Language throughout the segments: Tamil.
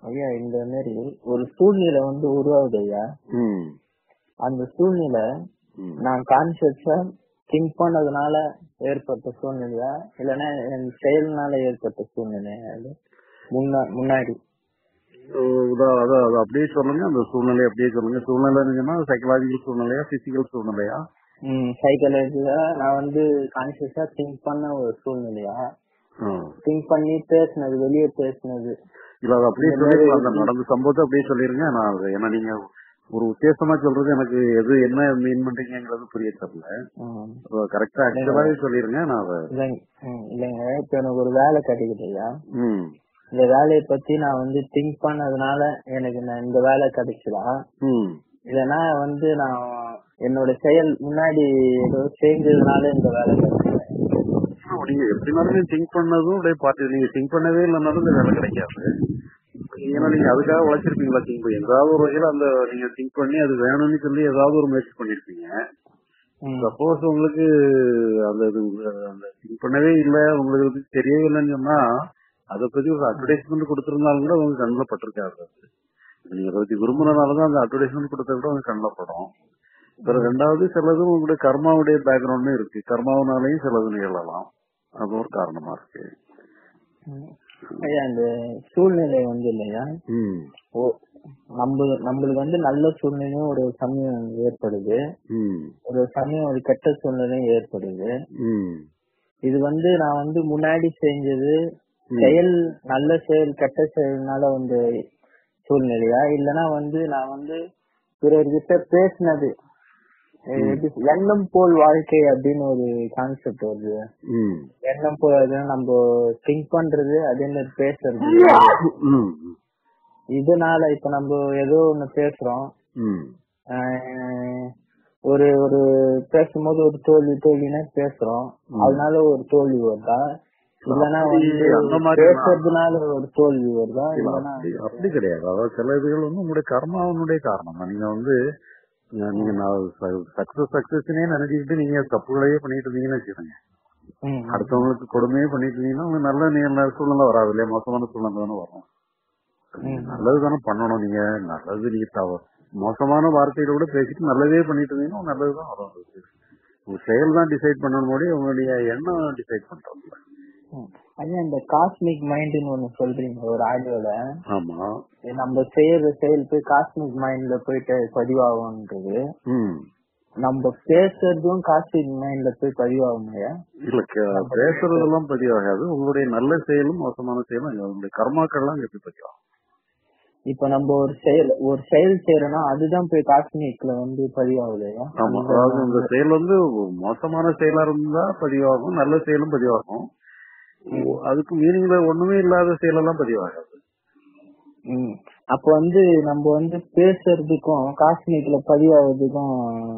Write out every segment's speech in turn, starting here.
ஐயா இந்த மாதிரி ஒரு சூழ்நிலை வந்து உருவாகுது ஐயா ம் அந்த சூழ்நிலை ம். நான் கான்சியஸா திங்க் பண்ணதுனால ஏற்பட்ட சூழ்நிலையா இல்லைன்னா என் செயல்னால ஏற்பட்ட சூழ்நிலையா அது முன்னா முன்னாடி உதா- அதான் அது அப்படியே சொல்லுங்க அந்த சூழ்நிலை அப்படியே சொல்லுங்க சூழ்நிலைன்னா சைக்கலாஜிக்கல் சூழ்நிலையா பிசிக்கல் சூழ்நிலையா சைக்காலஜில நான் வந்து கான்சியஸா திங்க் பண்ண ஒரு சூழ்நிலையா ஆ. திங்க் பண்ணி பேசினது வெளியே பேசினது இல்ல அது அப்படியே இந்த மாதிரி சொல்லிருங்க அந்த நடந்த சம்பவத்தை அப்படியே சொல்லிருங்க நான் அது ஏன்னா நீங்க ஒரு உத்தேசமா சொல்றது எனக்கு எது என்ன மீன் பண்றீங்கிறது புரிய தெரியல கரெக்டா ஆக்சுவலாவே சொல்லிருங்க நான் அதை இல்லைங்க ம், இல்லைங்க இப்ப எனக்கு ஒரு வேலை கிடைக்குது ஐயா ம் இந்த வேலையை பத்தி நான் வந்து திங்க் பண்ணதுனால எனக்கு நான் இந்த வேலை கிடைச்சதா ம் இல்லைன்னா வந்து நான் என்னோட செயல் முன்னாடி ஏதோ செஞ்சதுனால இந்த வேலை கிடைச்சது நீங்க எப்படினாலும் திங்க் பண்ணதும் அப்படியே பார்த்து நீங்க திங்க் பண்ணவே இல்லைனாலும் இந்த வேலை கிடைக்காது ஏன்னா நீங்க அதுக்காக உழைச்சிருப்பீங்களா திங்க் பண்ணி ஏதாவது ஒரு வகையில அந்த நீங்க திங்க் பண்ணி அது வேணும்னு சொல்லி ஏதாவது ஒரு முயற்சி பண்ணிருப்பீங்க ம், சப்போஸ் உங்களுக்கு அந்த இது அந்த திங்க் பண்ணவே இல்ல உங்களுக்கு இது தெரியவே இல்லைன்னு சொன்னா அதை பத்தி ஒரு அட்வர்டைஸ்மெண்ட் கொடுத்திருந்தாலும் கூட உங்க கண்ணில் பட்டிருக்காது அது. நீங்க அதை பத்தி விரும்புறதுனாலதான் அந்த அட்வர்டைஸ்மெண்ட் கொடுத்தா கூட உங்க கண்ணில் படும் அப்புறம் ரெண்டாவது சிலது உங்களுடைய கர்மாவுடைய பேக்ரவுண்டும் இருக்கு கர்மாவனாலையும் சிலது நிகழலாம் அது ஒரு காரணமா இருக்கு ம். ஐயா இந்த சூழ்நிலை வந்து இல்லையா ம் ஓ நம்ம நம்மளுக்கு வந்து நல்ல சூழ்நிலையும் ஒரு சமயம் ஏற்படுது ம் ஒரு சமயம் ஒரு கெட்ட சூழ்நிலையும் ஏற்படுது ம் இது வந்து நான் வந்து முன்னாடி செஞ்சது செயல் நல்ல செயல் கெட்ட செயல்னால வந்து சூழ்நிலையா இல்லனா வந்து நான் வந்து பிறர்கிட்ட பேசினது அஹ் எப்படி சொ- எண்ணம் போல் வாழ்க்கை அப்படின்னு ஒரு கான்செப்ட் வருது ம் எண்ணம் போல் அது நம்ம திங்க் பண்றது அதே மாதிரி பேசுறது ம் இதனால இப்ப நம்ம ஏதோ ஒண்ணு பேசுறோம் ம் ஆஹ் ஒரு ஒரு பேசும்போது ஒரு தோல்வி தோல்வினா பேசுறோம் அதனால ஒரு தோல்வி வருதா இல்லனா அப்படி வந்து அந்த மாதிரி பேசுறதுனால ஒரு தோல்வி வருதா இல்ல, இல்லனா அப்படி அப்படி கிடையாது அதாவது சில இதுகள் வந்து உங்களுடைய கர்மாவனுடைய காரணம் தான் நீங்க வந்து அஹ், நீங்க சக்சஸ் சக்சஸ்னே நினைச்சுக்கிட்டு நீங்க தப்புகளையே பண்ணிட்டு இருந்தீங்கன்னு வச்சுக்கோங்க ம், அடுத்தவங்களுக்கு கொடுமையே பண்ணிட்டு இருந்தீங்கன்னா உங்களுக்கு நல்ல நீங்க சூழ்நிலை வராது இல்லையா மோசமான சூழ்நிலை தானே வரும் நீங்க நல்லது தானே பண்ணணும் நீங்க நல்லது நீங்க தவ மோசமான வார்த்தையில கூட பேசிட்டு நல்லதே பண்ணிட்டு இருந்தீங்கன்னா நல்லது தான் வரும் அதுக்கு. உங்க செயல் தான் டிசைட் பண்ணணும் போது உங்களுடைய எண்ணம் டிசைட் பண்றோம்ல ம். ஐயா இந்த காஸ்மிக் மைண்ட்னு ஒண்ணு சொல்றீங்க ஒரு ஆடியோல ஆமா நம்ம செய்யற செயல் போய் காஸ்மிக் மைண்ட்ல போயிட்டு பதிவாகும்ன்றது ம் நம்ம பேசுறதும் காஸ்மிக் மைண்ட்ல போய் பதிவாகும் ஐயா இல்ல க- பேசுறதெல்லாம் பதிவாகாது உங்களுடைய நல்ல செயலும் மோசமான செயலும் அங்க உங்களுடைய கர்மாக்கள்லாம் எப்படி பதிவாகும் இப்ப நம்ம ஒரு செயல் ஒரு செயல் செய்யறோம்னா அதுதான் போய் காஸ்மிக்ல வந்து பதிவாகுது ஐயா ஆமா அதாவது இந்த செயல் வந்து மோசமான செயலா இருந்தா பதிவாகும் நல்ல செயலும் பதிவாகும் அதுக்கு மீனிங்ல ஒண்ணுமே இல்லாத செயலெல்லாம் பதிவாகாது ம். அப்ப வந்து நம்ம வந்து பேசுறதுக்கும் காஸ்மிக்ல பதிவாகிறதுக்கும்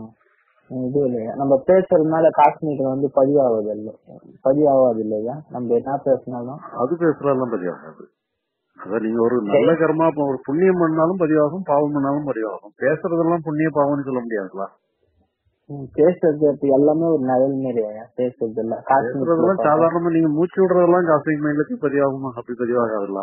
இது இல்லையா நம்ம பேசுறதுனால காஸ்மிக்ல வந்து பதிவாகுது இல்ல பதிவாகாது இல்லையா நம்ம என்ன பேசினாலும் அது பேசுறதெல்லாம் பதிவாகாது அதான் நீங்க ஒரு நல்ல கர்மா இப்ப ஒரு புண்ணியம் பண்ணாலும் பதிவாகும் பாவம் பண்ணாலும் பதிவாகும் பேசுறதெல்லாம் புண்ணிய பாவம்னு சொல்ல முடியாதுல்ல ம், பேசுறது அப்ப எல்லாமே ஒரு நிழல் மாரி ஐயா பேசுறது இல்ல காஸ்மிக்ல பேசுறதெல்லாம் சாதாரணமா நீங்க மூச்சு விடுறதெல்லாம் காஸ்மிக் மைண்ட்ல பதிவாகுமா அப்படி பதிவாகாதுல்ல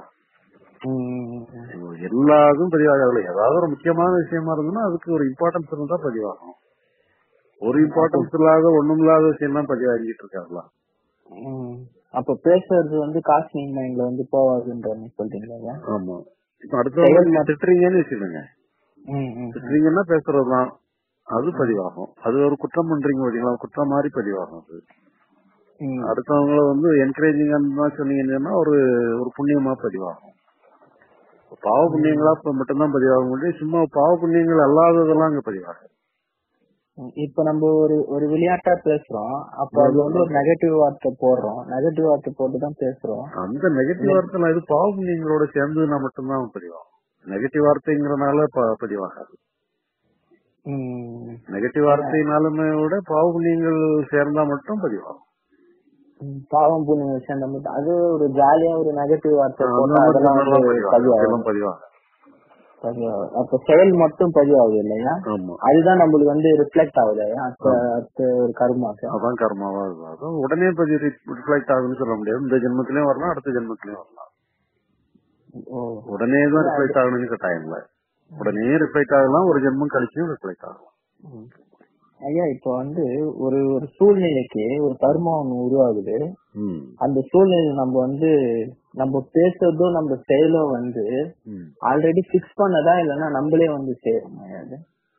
எல்லாதும் பதிவாகாதுல்ல ஏதாவது ஒரு முக்கியமான விஷயமா இருந்ததுன்னா அதுக்கு ஒரு இம்பார்ட்டன்ஸ் இருந்தா பதிவாகும் ஒரு இம்பார்ட்டன்ஸ் இல்லாத ஒண்ணும் இல்லாத விஷயம் தான் பதிவாகிட்டு இருக்காதுல்ல அப்ப பேசுறது வந்து காஸ்மிக் மைண்ட்ல வந்து போவாதுன்ற நீ சொல்றீங்களா ஐயா? ஆமா இப்ப அடுத்தவங்க நீங்க திட்டுறீங்கன்னு வச்சுக்கோங்க ம், ம், திட்டுறீங்கன்னா பேசுறதுதான் அது பதிவாகும் அது ஒரு குற்றம் பண்றீங்க பாத்தீங்களா குற்றம் மாதிரி பதிவாகும் அது ம். அடுத்தவங்கள வந்து என்கரேஜிங் தான் சொன்னீங்கன்னா ஒரு ஒரு புண்ணியமா பதிவாகும் பாவ புண்ணியங்களா இப்ப மட்டும்தான் பதிவாக முடியும் சும்மா பாவ புண்ணியங்கள் அல்லாததெல்லாம் அங்க பதிவாகும் ம், இப்ப நம்ம ஒரு ஒரு விளையாட்டா பேசுறோம் அப்ப அது வந்து ஒரு நெகட்டிவ் வார்த்தை போடுறோம் நெகட்டிவ் வார்த்தை போட்டு தான் பேசுறோம் அந்த நெகட்டிவ் வார்த்தை இது பாவ புண்ணியங்களோட சேர்ந்ததுன்னா மட்டும்தான் பதிவாகும் நெகட்டிவ் வார்த்தைங்கிறனால ப- பதிவாகாது ம், நெகட்டிவ் வார்த்தையினாலுமே விட பாவ புண்ணியங்கள் சேர்ந்தா மட்டும் பதிவாகும் ம், பாவம் புண்ணியம் சேர்ந்த மட்டும் அது ஒரு ஜாலியா ஒரு நெகட்டிவ் வார்த்தை அந்த போட்டா அதெல்லாம் மட்டும் வந்து பதிவாகும் பதிவாகும் எல்லாம் பதிவாகும் பதிவாகும் அப்ப செயல் மட்டும் பதிவாகுது இல்லையா ஆமா அதுதான் நம்மளுக்கு வந்து ரிஃப்ளெக்ட் ஆகுது அடுத்த அடுத்த ஒரு கருமாக்கு அதான் கர்மாவா இருக்கும் அதான் உடனே பதிவு ரிஃப்ளெக்ட் ஆகுதுன்னு சொல்ல முடியாது இந்த ஜென்மத்திலயும் வரலாம் அடுத்த ஜென்மத்திலயும் வரலாம் ஓ உடனே தான் ரிஃப்ளெக்ட் ஆகணும்னு கட்டாயம் இல்ல உடனே ரிஃப்ளெக்ட் ஆகலாம் ஒரு ஜென்மம் கழிச்சும் ரிஃப்ளெக்ட் ஆகலாம் ம். ஐயா இப்போ வந்து ஒரு ஒரு சூழ்நிலைக்கு ஒரு கர்மம் ஒண்ணு உருவாகுது ம் அந்த சூழ்நிலை நம்ம வந்து நம்ம பேசுறதோ நம்ம செயலோ வந்து ம் ஆல்ரெடி பிக்ஸ் பண்ணதா இல்லைன்னா நம்மளே வந்து செய்யறோமா அது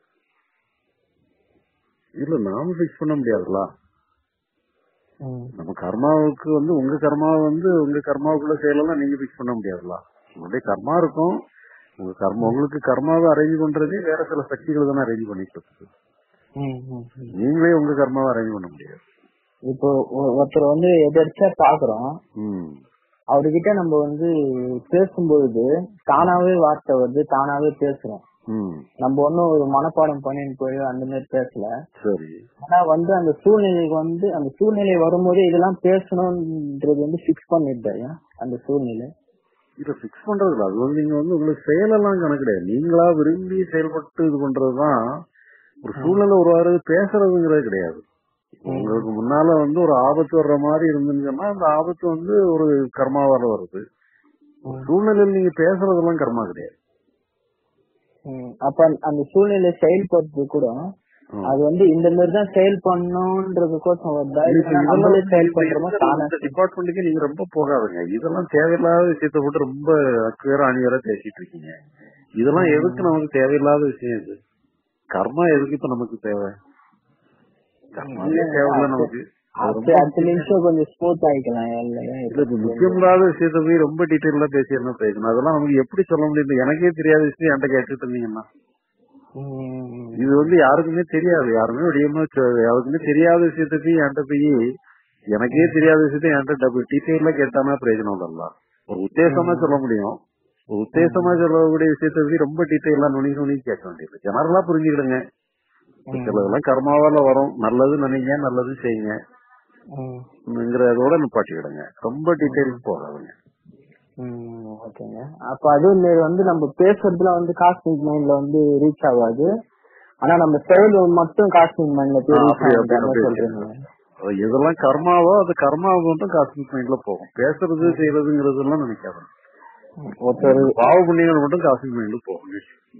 இல்ல நாம ஃபிக்ஸ் பண்ண முடியாதுல்ல ம். நம்ம கர்மாவுக்கு வந்து உங்க கர்மாவை வந்து உங்க கர்மாவுக்குள்ள செயலெல்லாம் நீங்க ஃபிக்ஸ் பண்ண முடியாதுல்ல உங்களுடைய கர்மா இருக்கும் உங்க கர்மா உங்களுக்கு கர்மாவை அரேஞ்ச் பண்றதே வேற சில சக்திகள் தானே அரேஞ்ச் பண்ணிட்டு இருக்கு ம், ம், ம். நீங்களே உங்க கர்மாவை அரேஞ்ச் பண்ண முடியாது இப்போ ஒ- ஒருத்தர் வந்து எதிர்த்தா பாக்குறோம் ம் அவர்கிட்ட நம்ம வந்து பேசும்பொழுது தானாவே வார்த்தை வருது தானாவே பேசுறோம் ம் நம்ம ஒன்னும் ஒரு மனப்பாடம் பண்ணின்னு போய் அந்த மாதிரி பேசல சரி ஆனா வந்து அந்த சூழ்நிலைக்கு வந்து அந்த சூழ்நிலை வரும்போது இதெல்லாம் பேசணும்ன்றது வந்து பிக்ஸ் பண்ணிட்டாயா அந்த சூழ்நிலை இத பிக்ஸ் பண்றது இல்ல அது வந்து நீங்க வந்து உங்களுக்கு செயலெல்லாம் கணக்கு கிடையாது நீங்களா விரும்பி செயல்பட்டு இது பண்றதுதான் ஒரு சூழ்நிலை உருவாகிறது பேசுறதுங்கிறது கிடையாது உங்களுக்கு முன்னால வந்து ஒரு ஆபத்து வர்ற மாதிரி இருந்துச்சுன்னா அந்த ஆபத்து வந்து ஒரு கர்மாவால வருது ஒரு சூழ்நிலையில் நீங்க பேசுறதெல்லாம் கர்மா கிடையாது ம், அப்ப அந்த- அந்த சூழ்நிலை செயல்படுறது கூட ம். அது வந்து இந்த மாதிரி தான் செயல் பண்ணணும்ன்றதுக்கோசம் வருதா இப்ப இல்லைன்னா இதெல்லாம் நம்மளே செயல் இப்ப பண்றோமா இருக்கிற தானா இந்த டிபார்ட்மெண்ட்டுக்கு நீங்க ரொம்ப போகாதுங்க இதெல்லாம் தேவையில்லாத விஷயத்த போட்டு ரொம்ப அக்குவேரா அணிவேரா பேசிட்டு இருக்கீங்க இதெல்லாம் எதுக்கு நமக்கு தேவையில்லாத விஷயம் இது கர்மா எதுக்கு இப்ப நமக்கு தேவை கர்மாவே தேவையில்ல நமக்கு அது அடுத்த ரொம்ப அடுத்த நிமிஷம் கொஞ்சம் ஸ்மூத் ஆயிக்கலாம் இல்லையா இல்ல இப்ப முக்கியமில்லாத விஷயத்த போய் ரொம்ப டீட்டெயிலா பேசி என்ன பேசணும் அதெல்லாம் நமக்கு எப்படி சொல்ல முடியும் எனக்கே தெரியாத விஷயம் என்கிட்ட கேட்டுட்டு இருந்தீங்கன்னா ம், இது வந்து யாருக்குமே தெரியாது யாருமே வெளியமா யாருக்குமே தெரியாத விஷயத்த போய் என்கிட்ட போய் எனக்கே தெரியாத விஷயத்த என்கிட்ட டபுள் டீட்டெயிலா கேட்டானா பிரயோஜனம் இல்லல்ல ஒரு உத்தேசமா சொல்ல முடியும் ஒரு உத்தேசமா சொல்லக்கூடிய விஷயத்த போய் ரொம்ப டீட்டெயிலா நுனி நுனி கேட்க வேண்டியது ஜெனரலா புரிஞ்சுக்கிடுங்க சிலதெல்லாம் கர்மாவால வரும் நல்லது நினைங்க நல்லது செய்யுங்க ம், ங்கிறதோட நிப்பாட்டிக்கிடுங்க ரொம்ப டீட்டெயிலுக்கு போகாதுங்க ம், ஓகேங்க அப்ப அதுவும் மாரி வந்து நம்ம பேசுறதுல வந்து காஸ்மிக் மைண்ட்ல வந்து ரீச் ஆகாது ஆனா நம்ம செயல் மட்டும் காஸ்மிக் மைண்ட்ல போய் ஆ, ரீச் அப்படி, அப்படி, ஆகுதுன்னு அப்படி சொல்றீங்க அது எதெல்லாம் கர்மாவோ அது கர்மாவை மட்டும் காஸ்மிக் மைண்ட்ல போகும் பேசுறது செய்யறதுங்கிறது எல்லாம் நினைக்காது ஒருத்தர் பாவ புண்ணியங்கள் மட்டும் காஸ்மிக் மைண்ட்ல போகும்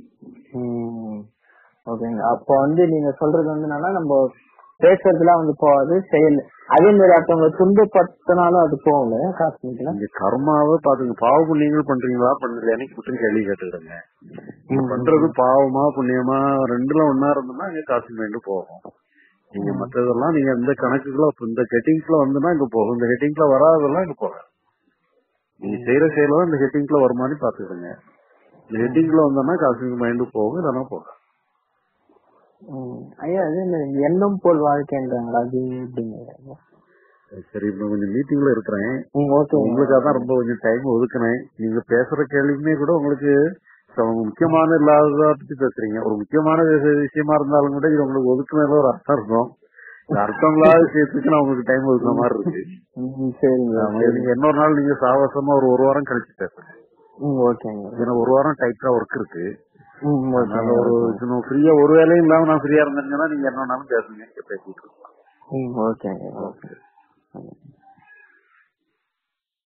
ம், ஓகேங்க அப்ப வந்து நீங்க சொல்றது வந்து என்னன்னா நம்ம பேசுறதுலாம் வந்து போகாது செயல் அதே மாதிரி ஒருத்தவங்க துன்பப்படுத்தினாலும் அது போகல காஸ்மிக்ல நீங்க கர்மாவை பாத்துங்க பாவ புண்ணியங்கள் பண்றீங்களா பண்ணலையான்னு மட்டும் கேள்வி கேட்டுக்கிடுங்க நீங்க பண்றது பாவமா புண்ணியமா ரெண்டுல ஒன்னா இருந்ததுன்னா இங்க காஸ்மிக் மைண்ட் போகும் நீங்க மற்றதெல்லாம் நீங்க இந்த கணக்குக்குள்ள இந்த ஹெட்டிங்ஸ்ல வந்துன்னா இங்க போகும் இந்த ஹெட்டிங்ஸ்ல வராதெல்லாம் இங்க போகாது நீங்க செய்யற செயலாம் இந்த ஹெட்டிங்ஸ்ல வருமானு பாத்துக்கிடுங்க இந்த ஹெட்டிங்ஸ்ல வந்தோம்னா காஸ்மிக் மைண்ட் போகும் இல்லைன்னா போகும் ம், ஐயா அது இந்த எண்ணம் போல் வாழ்க்கைன்றாங்களா அது எப்படிங்க சரி இப்ப கொஞ்சம் மீட்டிங்ல இருக்கிறேன் ம் ஓகே உங்களுக்காக தான் ரொம்ப கொஞ்சம் டைம் ஒதுக்குனேன் நீங்க பேசுற கேள்வியுமே கூட உங்களுக்கு ச- முக்கியமான இல்லாததா பத்தி பேசுறீங்க ஒரு முக்கியமான விஷ- விஷயமா இருந்தாலும் கூட இது உங்களுக்கு ஒதுக்குனதுல ஒரு அர்த்தம் இருக்கும் இந்த அர்த்தம் இல்லாத விஷயத்துக்கு நான் உங்களுக்கு டைம் ஒதுக்குற மாதிரி இருக்கு ம் சரிங்க ஆமா, நீங்க இன்னொரு நாள் நீங்க சாவசமா ஒரு ஒரு வாரம் கழிச்சு பேசுங்க ம் ஓகேங்க ஏன்னா ஒரு வாரம் டைட்டா ஒர்க் இருக்கு ம் அதனால ஓகேங்க ஒரு ஃப்ரீயா ஒரு வேலையும் இல்லாம நான் ஃப்ரீயா இருந்தேன்னா நீங்க என்ன வேணாலும் பேசுங்க பேசிட்டு இருக்கலாம் ம் ஓகேங்க ஓகே